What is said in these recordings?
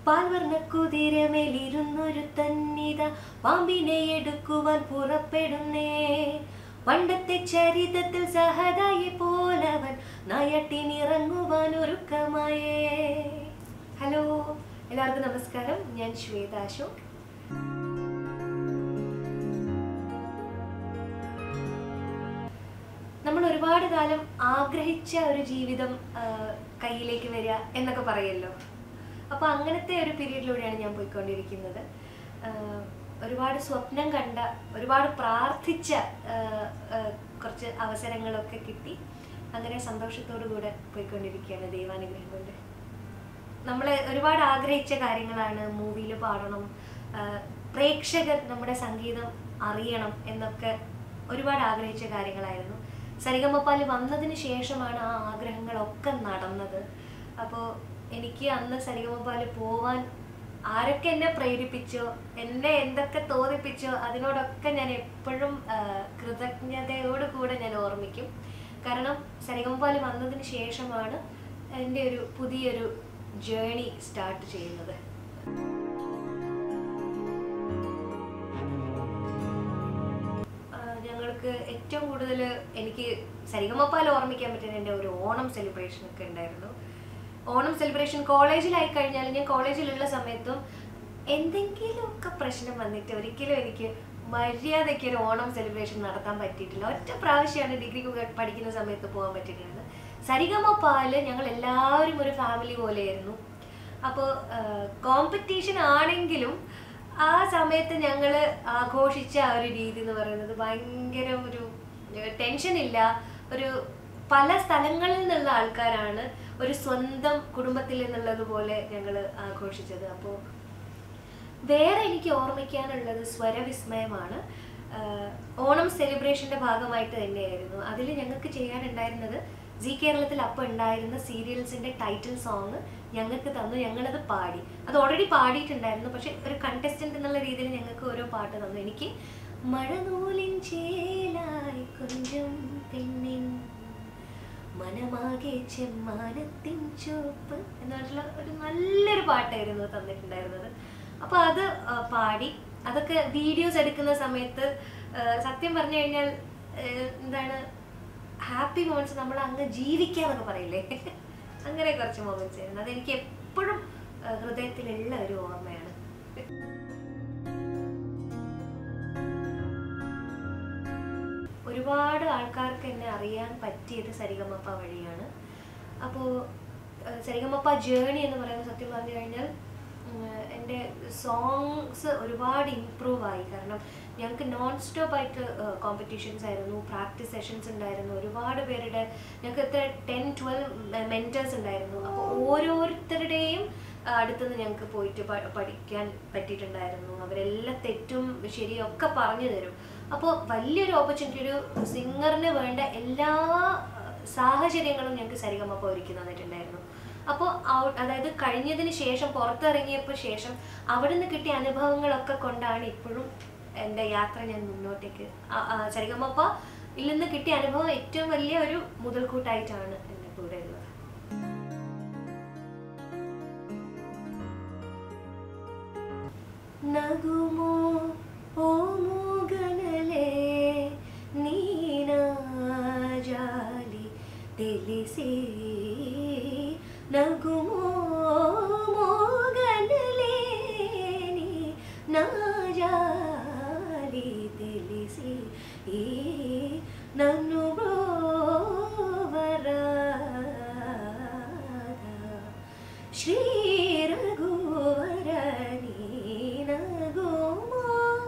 പാൽവർണ്ണ കുതിരമേലിരുന്നൊരു തന്നിത പാമ്പിനെ എടുക്കുവാൻ പുറപ്പെടുന്നേ പണ്ടത്തെ ചരിതത്തിൽ സഹതായി പോലവൻ നായട്ടിനിറങ്ങുവാൻ ഒരുക്കമായേ ഹലോ എല്ലാവർക്കും നമസ്കാരം ഞാൻ ശ്വേത അശോക് നമ്മൾ ഒരുപാട് കാലം ആഗ്രഹിച്ച ഒരു ജീവിതം ആ, കയ്യിലേക്ക് വരിക എന്നൊക്കെ പറയല്ലോ അപ്പോൾ അങ്ങനത്തെ ഒരു പീരീഡിലൂടെയാണ് ഞാൻ പോയിക്കൊണ്ടിരിക്കുന്നത് ആ, ഒരുപാട് സ്വപ്നം കണ്ട ഒരുപാട് പ്രാർത്ഥിച്ച ആ, ആ, കുറച്ച് അവസരങ്ങളൊക്കെ കിട്ടി അങ്ങനെ സന്തോഷത്തോടു കൂടെ പോയിക്കൊണ്ടിരിക്കുകയാണ് ദൈവാനുഗ്രഹം കൊണ്ട് നമ്മൾ ഒരുപാട് ആഗ്രഹിച്ച കാര്യങ്ങളാണ് മൂവിയിൽ പാടണം ആ, പ്രേക്ഷകർ നമ്മുടെ സംഗീതം അറിയണം എന്നൊക്കെ ഒരുപാട് ആഗ്രഹിച്ച കാര്യങ്ങളായിരുന്നു സരിഗമപ്പാല് വന്നതിന് ശേഷമാണ് ആ ആഗ്രഹങ്ങളൊക്കെ നടന്നത് അപ്പോൾ എനിക്ക് അന്ന് സരിഗമപ്പാല് പോവാൻ ആരൊക്കെ എന്നെ പ്രേരിപ്പിച്ചോ എന്നെ എന്തൊക്കെ തോന്നിപ്പിച്ചോ അതിനോടൊക്കെ ഞാൻ എപ്പോഴും ആ, കൃതജ്ഞതയോട് കൂടെ ഞാൻ ഓർമ്മിക്കും കാരണം സരിഗമപ്പാല് വന്നതിന് ശേഷമാണ് എൻ്റെ ഒരു പുതിയൊരു ജേണി സ്റ്റാർട്ട് ചെയ്യുന്നത് ആ, ഞങ്ങൾക്ക് ഏറ്റവും കൂടുതൽ എനിക്ക് സരിഗമപ്പാൽ ഓർമ്മിക്കാൻ പറ്റുന്ന എൻ്റെ ഒരു ഓണം സെലിബ്രേഷൻ ഒക്കെ ഉണ്ടായിരുന്നു ഓണം സെലിബ്രേഷൻ കോളേജിലായി കഴിഞ്ഞാൽ ഞാൻ കോളേജിലുള്ള സമയത്തും എന്തെങ്കിലുമൊക്കെ പ്രശ്നം വന്നിട്ട് ഒരിക്കലും എനിക്ക് മര്യാദയ്ക്ക് ഒരു ഓണം സെലിബ്രേഷൻ നടത്താൻ പറ്റിയിട്ടില്ല ഒറ്റ പ്രാവശ്യമാണ് ഡിഗ്രി പഠിക്കുന്ന സമയത്ത് പോകാൻ പറ്റിയിട്ടുള്ളത് സരിഗമപ്പാല് ഞങ്ങൾ എല്ലാവരും ഒരു ഫാമിലി പോലെയായിരുന്നു അപ്പോൾ കോമ്പറ്റീഷൻ ആണെങ്കിലും ആ സമയത്ത് ഞങ്ങൾ ആഘോഷിച്ച ആ ഒരു രീതി എന്ന് പറയുന്നത് ഭയങ്കര ഒരു ടെൻഷൻ ഇല്ല ഒരു പല സ്ഥലങ്ങളിൽ നിന്നുള്ള ആൾക്കാരാണ് ഒരു സ്വന്തം കുടുംബത്തിൽ നിന്നുള്ളത് പോലെ ഞങ്ങൾ ആഘോഷിച്ചത് അപ്പോൾ വേറെ എനിക്ക് ഓർമ്മിക്കാനുള്ളത് സ്വരവിസ്മയമാണ് ആഹ് ഓണം സെലിബ്രേഷന്റെ ഭാഗമായിട്ട് തന്നെയായിരുന്നു അതിൽ ഞങ്ങൾക്ക് ചെയ്യാനുണ്ടായിരുന്നത് ജി കേരളത്തിൽ അപ്പോൾ ഉണ്ടായിരുന്ന സീരിയൽസിന്റെ ടൈറ്റിൽ സോങ് ഞങ്ങൾക്ക് തന്നു ഞങ്ങളത് പാടി അത് ഓൾറെഡി പാടിയിട്ടുണ്ടായിരുന്നു പക്ഷെ ഒരു കണ്ടസ്റ്റന്റ് എന്നുള്ള രീതിയിൽ ഞങ്ങൾക്ക് ഓരോ പാട്ട് തന്നു എനിക്ക് മഴനൂലിൻ ചേലായി കൊഞ്ചും പെണ്ണിൻ മനമാകെ ചെമ്മാനത്തിൻ ചുവപ്പ് എന്ന് പറഞ്ഞിട്ടുള്ള ഒരു നല്ലൊരു പാട്ടായിരുന്നു തന്നിട്ടുണ്ടായിരുന്നത് അപ്പോൾ അത് ആ, പാടി അതൊക്കെ വീഡിയോസ് എടുക്കുന്ന സമയത്ത് ആ, സത്യം പറഞ്ഞു കഴിഞ്ഞാൽ ആ, എന്താണ് ഹാപ്പി മൊമെന്റ്സ് നമ്മൾ അങ്ങ് ജീവിക്കാന്നൊക്കെ പറയില്ലേ അങ്ങനെ കുറച്ച് മൊമെന്റ്സ് ആയിരുന്നു അതെനിക്ക് എപ്പോഴും ആ, ഹൃദയത്തിലുള്ള ഒരു ഓർമ്മയാണ് ഒരുപാട് ആൾക്കാർക്ക് എന്നെ അറിയാൻ പറ്റിയത് സരിഗമപ്പ വഴിയാണ് അപ്പോൾ സരിഗമപ്പ ജേണി എന്ന് പറയുന്നത് സത്യം പറഞ്ഞു കഴിഞ്ഞാൽ ഉം, എൻ്റെ സോങ്സ് ഒരുപാട് ഇമ്പ്രൂവ് ആയി കാരണം ഞങ്ങൾക്ക് നോൺ സ്റ്റോപ്പ് ആയിട്ട് കോമ്പറ്റീഷൻസ് ആയിരുന്നു പ്രാക്ടീസ് സെഷൻസ് ഉണ്ടായിരുന്നു ഒരുപാട് പേരുടെ ഞങ്ങൾക്ക് എത്ര ടെൻ ട്വൽവ് മെൻറ്റേഴ്സ് ഉണ്ടായിരുന്നു അപ്പോൾ ഓരോരുത്തരുടെയും ആ, അടുത്തുനിന്ന് ഞങ്ങൾക്ക് പോയിട്ട് പ- പഠിക്കാൻ പറ്റിയിട്ടുണ്ടായിരുന്നു അവരെല്ലാം തെറ്റും ശരിയും ഒക്കെ പറഞ്ഞു തരും അപ്പോൾ വലിയൊരു ഓപ്പർച്യൂണിറ്റി ഒരു സിംഗറിന് വേണ്ട എല്ലാ ആ, സാഹചര്യങ്ങളും ഞങ്ങൾക്ക് സരിഗമപ്പ ഒരുക്കി തന്നിട്ടുണ്ടായിരുന്നു അപ്പോൾ അതായത് കഴിഞ്ഞതിന് ശേഷം പുറത്തിറങ്ങിയപ്പോൾ ശേഷം അവിടെ നിന്ന് കിട്ടിയ അനുഭവങ്ങളൊക്കെ കൊണ്ടാണ് ഇപ്പോഴും എൻ്റെ യാത്ര ഞാൻ മുന്നോട്ടേക്ക് ആ- ആ സരിഗമപ്പ ഇതിൽ നിന്ന് കിട്ടിയ അനുഭവം ഏറ്റവും വലിയ ഒരു മുതൽക്കൂട്ടായിട്ടാണ് എൻ്റെ കൂടെ ഉള്ളത് ನಗುಮೋ ಓ ಮೂಗನಲೆ ನೀನ ಜಾಲಿ ತಿಳಿಸಿ ನಗುಮೋ ಮೂಗನಲೆ ನೀ ನಾ ಜಾಲಿ ತಿಳಿಸಿ ಈ ನನ್ನು ಶ್ರೀ ರಘುವರ നീനകുമോ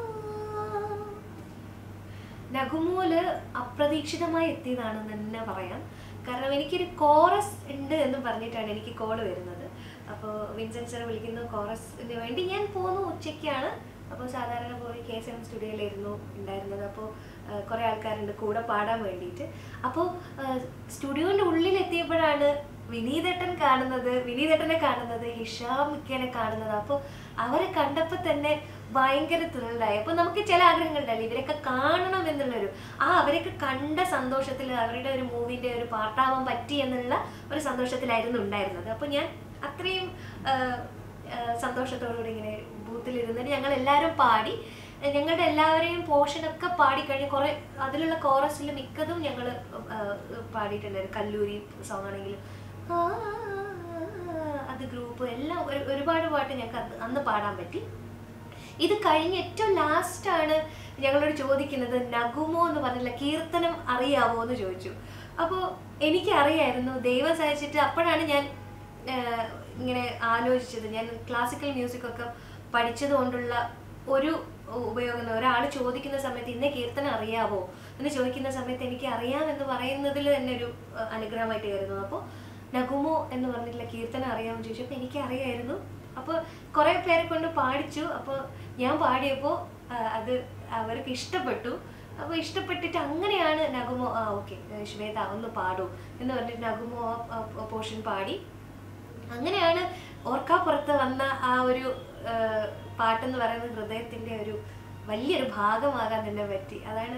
നഗുമോല് അപ്രതീക്ഷിതമായി എത്തിയതാണെന്ന് തന്നെ പറയാം കാരണം എനിക്കൊരു കോറസ് ഉണ്ട് എന്ന് പറഞ്ഞിട്ടാണ് എനിക്ക് കോള് വരുന്നത് അപ്പോൾ വിൻസെന്റ് സർ വിളിക്കുന്നു കോറസിന് വേണ്ടി ഞാൻ പോന്നു ഉച്ചയ്ക്കാണ് അപ്പോൾ സാധാരണ പോലെ കെ എസ് എം സ്റ്റുഡിയോയിലായിരുന്നു ഉണ്ടായിരുന്നത് അപ്പോൾ കുറേ ആൾക്കാരുണ്ട് കൂടെ പാടാൻ വേണ്ടിയിട്ട് അപ്പോൾ സ്റ്റുഡിയോൻ്റെ ഉള്ളിലെത്തിയപ്പോഴാണ് വിനീതേട്ടൻ കാണുന്നത് വിനീതേട്ടനെ കാണുന്നത് ഹിഷാം മിക്കനെ കാണുന്നത് അപ്പോൾ അവരെ കണ്ടപ്പോൾ തന്നെ ഭയങ്കര ത്രില്ലായി അപ്പോൾ നമുക്ക് ചില ആഗ്രഹങ്ങളുണ്ടല്ലോ ഇവരൊക്കെ കാണണം എന്നുള്ളൊരു ആ അവരൊക്കെ കണ്ട സന്തോഷത്തിൽ അവരുടെ ഒരു മൂവിൻ്റെ ഒരു പാർട്ടാവാൻ പറ്റി എന്നുള്ള ഒരു സന്തോഷത്തിലായിരുന്നു ഉണ്ടായിരുന്നത് അപ്പോൾ ഞാൻ അത്രയും ആ, സന്തോഷത്തോടുകൂടി ഇങ്ങനെ ബൂത്തിൽ ഇരുന്നിട്ട് ഞങ്ങൾ എല്ലാവരും പാടി ഏഹ് ഞങ്ങളുടെ എല്ലാവരെയും പോർഷനൊക്കെ പാടിക്കഴിഞ്ഞ് കുറെ അതിലുള്ള കോറസിൽ മിക്കതും ഞങ്ങൾ പാടിയിട്ടുണ്ടായിരുന്നു കല്ലൂരി സോങ് ആണെങ്കിലും ആ, അത് ഗ്രൂപ്പ് എല്ലാം ഒരു- ഒരുപാട് പാട്ട് ഞങ്ങൾക്ക് അന്ന് അന്ന് പാടാൻ പറ്റി ഇത് കഴിഞ്ഞ് ഏറ്റവും ലാസ്റ്റ് ആണ് ഞങ്ങളോട് ചോദിക്കുന്നത് നഗുമോ എന്ന് പറഞ്ഞില്ല കീർത്തനം അറിയാവോ എന്ന് ചോദിച്ചു അപ്പോൾ എനിക്ക് അറിയായിരുന്നു ദൈവം സഹായിച്ചിട്ട് അപ്പോഴാണ് ഞാൻ ആഹ്, ഇങ്ങനെ ആലോചിച്ചത് ഞാൻ ക്ലാസിക്കൽ മ്യൂസിക് ഒക്കെ പഠിച്ചത് കൊണ്ടുള്ള ഒരു ഉപയോഗം ഒരാൾ ചോദിക്കുന്ന സമയത്ത് ഇന്ന കീർത്തനം അറിയാവോ എന്ന് ചോദിക്കുന്ന സമയത്ത് എനിക്ക് അറിയാമെന്ന് പറയുന്നതിൽ തന്നെ ഒരു ആഹ്, അനുഗ്രഹമായിട്ട് കരുതുന്നു അപ്പോൾ നഗുമോ എന്ന് പറഞ്ഞിട്ടുള്ള കീർത്തനം അറിയാമെന്ന് ചോദിച്ചപ്പോൾ എനിക്ക് അറിയായിരുന്നു അപ്പോൾ കുറേ പേരെ കൊണ്ട് പാടിച്ചു അപ്പോൾ ഞാൻ പാടിയപ്പോൾ അത് അവർക്ക് ഇഷ്ടപ്പെട്ടു അപ്പോൾ ഇഷ്ടപ്പെട്ടിട്ട് അങ്ങനെയാണ് നഗുമോ ആ ഓക്കെ ശ്വേത ഒന്ന് പാടൂ എന്ന് പറഞ്ഞിട്ട് നഗുമോ ആ പോർഷൻ പാടി അങ്ങനെയാണ് ഓർക്കാപ്പുറത്ത് വന്ന ആ ഒരു ആ, പാട്ടെന്ന് പറയുന്നത് ഹൃദയത്തിന്റെ ഒരു വലിയൊരു ഭാഗമാകാൻ തന്നെ പറ്റി അതാണ്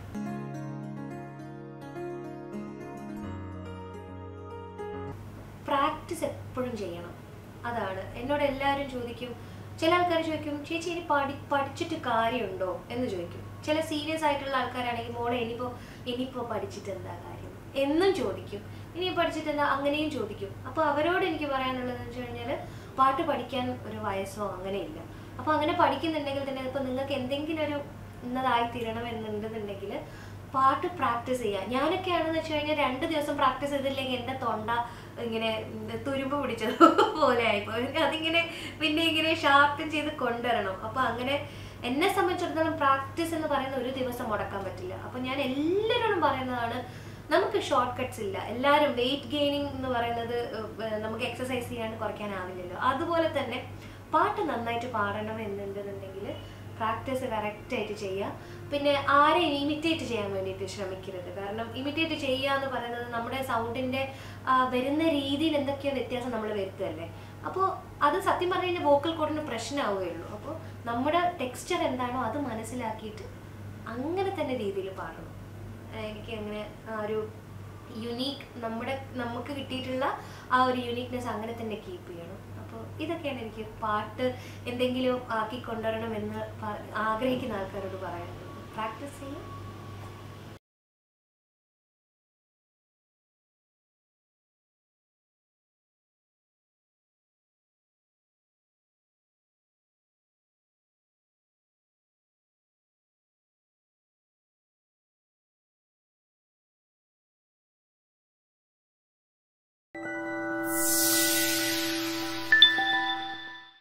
പ്രാക്ടീസ് എപ്പോഴും ചെയ്യണം അതാണ് എന്നോട് എല്ലാവരും ചോദിക്കും ചില ആൾക്കാർ ചോദിക്കും ചേച്ചി ഇനി പഠി പഠിച്ചിട്ട് കാര്യമുണ്ടോ എന്ന് ചോദിക്കും ചില സീരിയസ് ആയിട്ടുള്ള ആൾക്കാരാണെങ്കിൽ മോളെ ഇനിയിപ്പോൾ ഇനിയിപ്പോൾ പഠിച്ചിട്ട് എന്താ കാര്യം എന്നും ചോദിക്കും ഇനി പഠിച്ചിട്ട് എന്താ അങ്ങനെയും ചോദിക്കും അപ്പോൾ അവരോട് എനിക്ക് പറയാനുള്ളതെന്ന് വെച്ച് കഴിഞ്ഞാൽ പാട്ട് പഠിക്കാൻ ഒരു വയസ്സോ അങ്ങനെയില്ല അപ്പോൾ അങ്ങനെ പഠിക്കുന്നുണ്ടെങ്കിൽ തന്നെ ഇപ്പോൾ നിങ്ങൾക്ക് എന്തെങ്കിലും ഒരു ഇന്നതായി തീരണം എന്നുണ്ടെന്നുണ്ടെങ്കിൽ പാട്ട് പ്രാക്ടീസ് ചെയ്യുക ഞാനൊക്കെ ആണെന്ന് വെച്ച് കഴിഞ്ഞാൽ രണ്ട് ദിവസം പ്രാക്ടീസ് ചെയ്തില്ലെങ്കിൽ എൻ്റെ തൊണ്ട ഇങ്ങനെ ഉം, തുരുമ്പ് പിടിച്ചത് പോലെ ആയിപ്പോയി അതിങ്ങനെ പിന്നെ ഇങ്ങനെ ഷാർപ്പൻ ചെയ്ത് കൊണ്ടുവരണം അപ്പോൾ അങ്ങനെ എന്നെ സംബന്ധിച്ചിടത്തോളം പ്രാക്ടീസ് എന്ന് പറയുന്ന ഒരു ദിവസം മുടക്കാൻ പറ്റില്ല അപ്പോൾ ഞാൻ എല്ലാവരോടും പറയുന്നതാണ് നമുക്ക് ഷോർട്ട് കട്ട്സ് ഇല്ല എല്ലാവരും വെയിറ്റ് ഗെയിനിങ് എന്ന് പറയുന്നത് ഏർ, നമുക്ക് എക്സസൈസ് ചെയ്യാണ്ട് കുറയ്ക്കാനാവില്ലല്ലോ അതുപോലെ തന്നെ പാട്ട് നന്നായിട്ട് പാടണം എന്നുണ്ടെന്നുണ്ടെങ്കിൽ പ്രാക്ടീസ് കറക്റ്റായിട്ട് ചെയ്യുക പിന്നെ ആരെയും ഇമിറ്റേറ്റ് ചെയ്യാൻ വേണ്ടിയിട്ട് ശ്രമിക്കരുത് കാരണം ഇമിറ്റേറ്റ് ചെയ്യുക എന്ന് പറയുന്നത് നമ്മുടെ സൗണ്ടിൻ്റെ വരുന്ന രീതിയിൽ എന്തൊക്കെയോ വ്യത്യാസം നമ്മൾ വരുത്തല്ലേ അപ്പോൾ അത് സത്യം പറഞ്ഞു കഴിഞ്ഞാൽ വോക്കൽ കോഡിന് പ്രശ്നമാവുകയുള്ളൂ അപ്പോൾ നമ്മുടെ ടെക്സ്ചർ എന്താണോ അത് മനസ്സിലാക്കിയിട്ട് അങ്ങനെ തന്നെ രീതിയിൽ പാടണം ഏഹ് എനിക്ക് അങ്ങനെ ആ ഒരു യുണീക്ക് നമ്മുടെ നമുക്ക് കിട്ടിയിട്ടുള്ള ആ ഒരു യുണീക്നെസ് അങ്ങനെ തന്നെ കീപ്പ് ചെയ്യണം അപ്പോൾ ഇതൊക്കെയാണ് എനിക്ക് പാട്ട് എന്തെങ്കിലും ആക്കി കൊണ്ടുവരണം എന്ന് പ- ആഗ്രഹിക്കുന്ന ആൾക്കാരോട് പറയാനുള്ളത് പ്രാക്ടീസ് ചെയ്യും